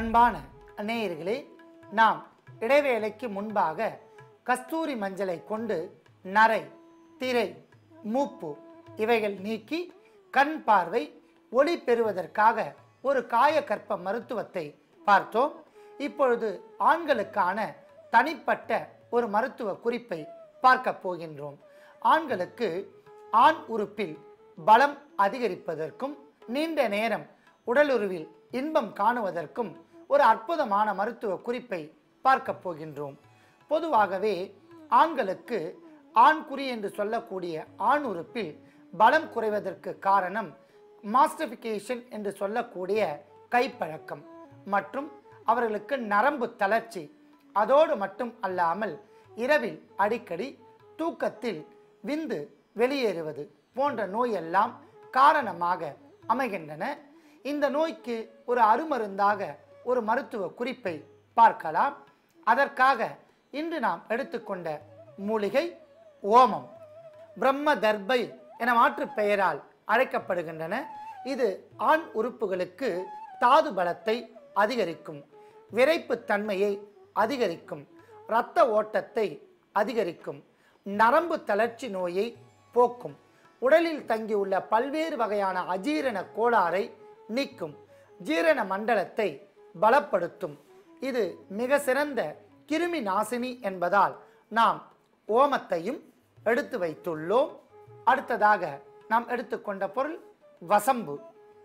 அன்பான நேயர்களே நாம் இடைவேளைக்கு முன்பாக கஸ்தூரி மஞ்சளை கொண்டு நரை திரை மூப்பு இவைகள் நீக்கி கண் பார்வை ஒளி பெறுவதற்காக ஒரு காயக்கற்ப மருத்துவத்தை பார்த்தோம் இப்பொழுது ஆண்களுக்கான தனிப்பட்ட ஒரு மருத்துவ குறிப்பை பார்க்க போகின்றோம் ஆண்களுக்கு ஆண் உறுப்பில் பலம் அதிகரிப்பதற்கும் நீண்ட நேரம் உடலுறவில் இன்பம் காணுவதற்கும் ஒரு அற்புதமான மருத்துவ குறிப்பை பார்க்க போகின்றோம் பொதுவாகவே ஆண்களுக்கு ஆண்குறி என்று சொல்லக்கூடிய ஆண் உறுப்பில் பலம் குறைவதற்கு காரணம் மாஸ்டிஃபிகேஷன் என்று சொல்லக்கூடிய கைப்பழக்கம் மற்றும் அவர்களுக்கு நரம்பு தளர்ச்சி அதோடு மட்டும் அல்லாமல் இரவில் அடிக்கடி தூக்கத்தில் விந்து வெளியேறுவது போன்ற நோயெல்லாம் காரணமாக அமைகின்றன இந்த நோய்க்கு ஒரு அருமருந்தாக ஒரு மருத்துவ குறிப்பை பார்க்கலாம் அதற்காக இன்று நாம் எடுத்துக்கொண்ட மூலிகை ஓமம் பிரம்ம தர்பை என மாற்றுப் பெயரால் அழைக்கப்படுகின்றன இது ஆண் உறுப்புகளுக்கு தாது பலத்தை அதிகரிக்கும் விரைப்பு தன்மையை அதிகரிக்கும் இரத்த ஓட்டத்தை அதிகரிக்கும் நரம்பு தளர்ச்சி நோயை போக்கும் உடலில் தங்கியுள்ள பல்வேறு வகையான அஜீரண கோளாறை நீக்கும் ஜீரண மண்டலத்தை பலப்படுத்தும் இது மிக சிறந்த கிருமி நாசினி என்பதால் நாம் ஓமத்தையும் எடுத்து வைத்துள்ளோம் அடுத்ததாக நாம் எடுத்துக்கொண்ட பொருள் வசம்பு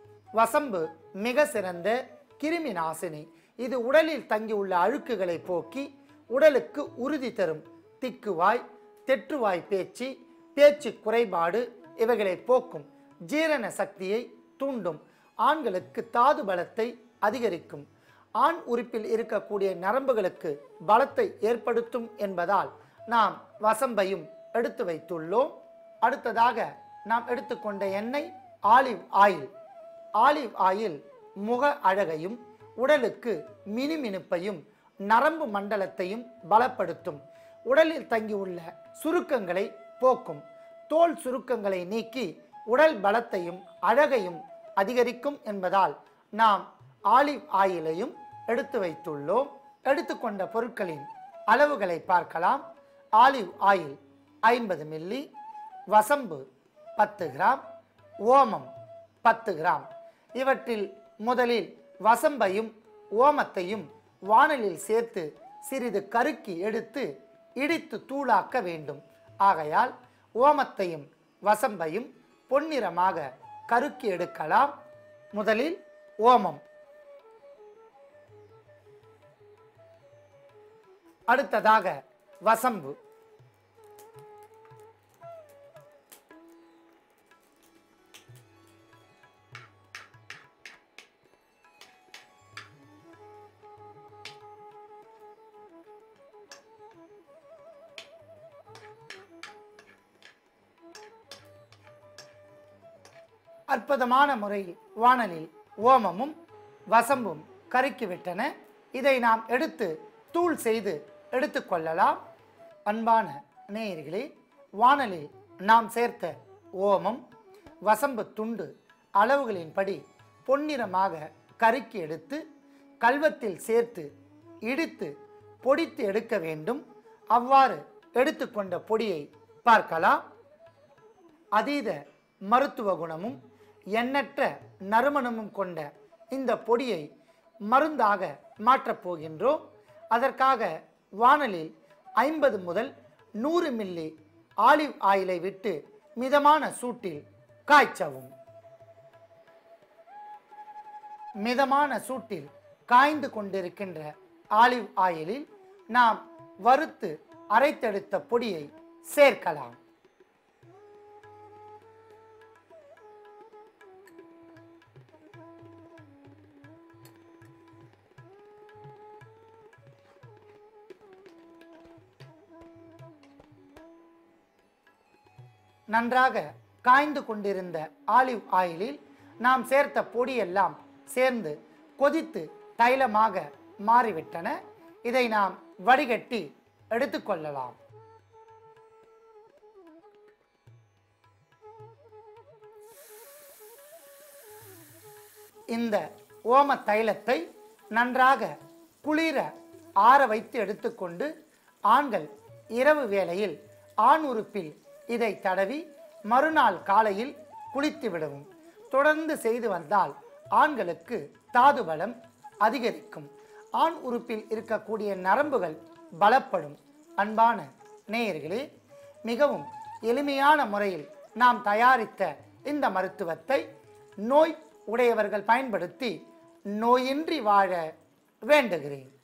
வசம்பு மிக சிறந்த கிருமி நாசினி இது உடலில் தங்கியுள்ள அழுக்குகளை போக்கி உடலுக்கு உறுதி தரும் திக்குவாய் தெற்றுவாய் பேச்சு பேச்சு குறைபாடு இவைகளை போக்கும் ஜீரண சக்தியை தூண்டும் ஆண்களுக்கு தாது பலத்தை அதிகரிக்கும் ஆண் உறுப்பில் இருக்கக்கூடிய நரம்புகளுக்கு பலத்தை ஏற்படுத்தும் என்பதால் நாம் வசம்பையும் எடுத்து வைத்துள்ளோம் அடுத்ததாக நாம் எடுத்துக்கொண்ட எண்ணெய் ஆலிவ் ஆயில் ஆலிவ் ஆயில் முக அழகையும் உடலுக்கு மினுமினுப்பையும் நரம்பு மண்டலத்தையும் பலப்படுத்தும் உடலில் தங்கியுள்ள சுருக்கங்களை போக்கும் தோல் சுருக்கங்களை நீக்கி உடல் பலத்தையும் அழகையும் அதிகரிக்கும் என்பதால் நாம் ஆலிவ் ஆயிலையும் எடுத்து வைத்துள்ளோம் எடுத்துக்கொண்ட பொருட்களின் அளவுகளை பார்க்கலாம் ஆலிவ் ஆயில் ஐம்பது மில்லி வசம்பு பத்து கிராம் ஓமம் பத்து கிராம் இவற்றில் முதலில் வசம்பையும் ஓமத்தையும் வாணலில் சேர்த்து சிறிது கருக்கி எடுத்து இடித்து தூளாக்க வேண்டும் ஆகையால் ஓமத்தையும் வசம்பையும் பொன்னிறமாக கருக்கி எடுக்கலாம் முதலில் ஓமம் அடுத்ததாக வசம்பு அற்புதமான முறையில் வாணலில் ஓமமும் வசம்பும் கருக்கிவிட்டன இதை நாம் எடுத்து தூள் செய்து எடுத்துக்கொள்ளலாம் அன்பான நேயர்களே வாணலில் நாம் சேர்த்த ஓமம் வசம்பு துண்டு அளவுகளின்படி பொன்னிறமாக கருக்கி எடுத்து கல்வத்தில் சேர்த்து இடித்து பொடித்து எடுக்க வேண்டும் அவ்வாறு எடுத்துக்கொண்ட பொடியை பார்க்கலாம் அதீத மருத்துவ குணமும் எண்ணற்ற நறுமணமும் கொண்ட இந்த பொடியை மருந்தாக மாற்றப் போகின்றோம் அதற்காக வாணலில் ஐம்பது முதல் நூறு மில்லி ஆலிவ் ஆயிலை விட்டு மிதமான சூட்டில் காய்ச்சவும் மிதமான சூட்டில் காய்ந்து கொண்டிருக்கின்ற ஆலிவ் ஆயிலில் நாம் வறுத்து அரைத்தெடுத்த பொடியை சேர்க்கலாம் நன்றாக காய்ந்து கொண்டிருந்த ஆலிவ் ஆயிலில் நாம் சேர்த்த பொடியெல்லாம் சேர்ந்து கொதித்து தைலமாக மாறிவிட்டன இதை நாம் வடிகட்டி எடுத்துக்கொள்ளலாம் இந்த ஓம தைலத்தை நன்றாக குளிர ஆற வைத்து எடுத்துக்கொண்டு ஆண்கள் இரவு வேளையில் ஆண் உறுப்பில் இதை தடவி மறுநாள் காலையில் குளித்து விடவும் தொடர்ந்து செய்து வந்தால் ஆண்களுக்கு தாது பலம் அதிகரிக்கும் ஆண் உறுப்பில் இருக்கக்கூடிய நரம்புகள் பலப்படும் அன்பான நேயர்களே மிகவும் எளிமையான முறையில் நாம் தயாரித்த இந்த மருத்துவத்தை நோய் உடையவர்கள் பயன்படுத்தி நோயின்றி வாழ வேண்டுகிறேன்